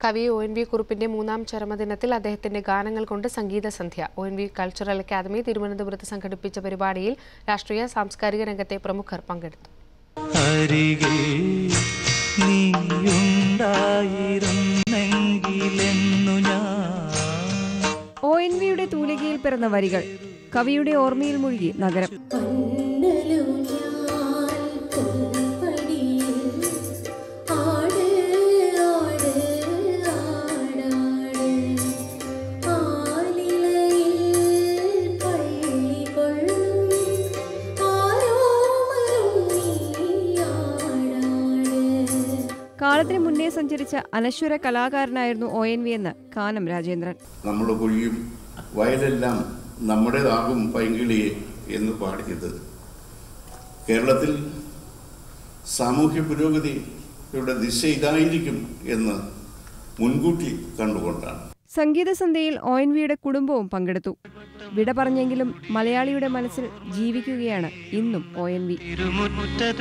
കവി O N V കുറുപ്പിന്റെ മൂന്നാം ചരമദിനത്തിൽ അദ്ദേഹത്തിന്റെ ഗാനങ്ങൾ കൊണ്ട് സംഗീത സന്ധ്യ O N V cultural academy തിരുവനന്തപുരത്ത് സംഘടിപ്പിച്ച പരിപാടിയിൽ രാഷ്ട്രീയ സാംസ്കാരിക രംഗത്തെ പ്രമുഖർ പങ്കെടുത്തു അരികെ നീയുണ്ടായിരുന്നെങ്കിലെന്നു ഞാൻ ഒ എൻ വിയുടെ തൂലികയിൽ പിറന്ന വരികൾ കവിയുടെ ഓർമ്മയിൽ മുഴുകി നഗരം കാലത്തിന് മുന്നേ സഞ്ചരിച്ച അനശ്വര കലാകാരനായിരുന്നു ഒ എൻ വി എന്ന് കാനം രാജേന്ദ്രൻ നമ്മുടെ കുഴിയും വയലെല്ലാം നമ്മുടേതാകും പൈങ്കിളിയെ എന്ന് പാടിയത് കേരളത്തിൽ സാമൂഹ്യ പുരോഗതിയുടെ ദിശ ഇതായിരിക്കും എന്ന് മുൻകൂട്ടി കണ്ടുകൊണ്ടാണ് സംഗീത സന്ധ്യയിൽ ഒ എൻ വിയുടെ കുടുംബവും പങ്കെടുത്തു വിട പറഞ്ഞെങ്കിലും മലയാളിയുടെ മനസ്സിൽ ജീവിക്കുകയാണ് ഇന്നും ഒ എൻ വി തിരുമുറ്റ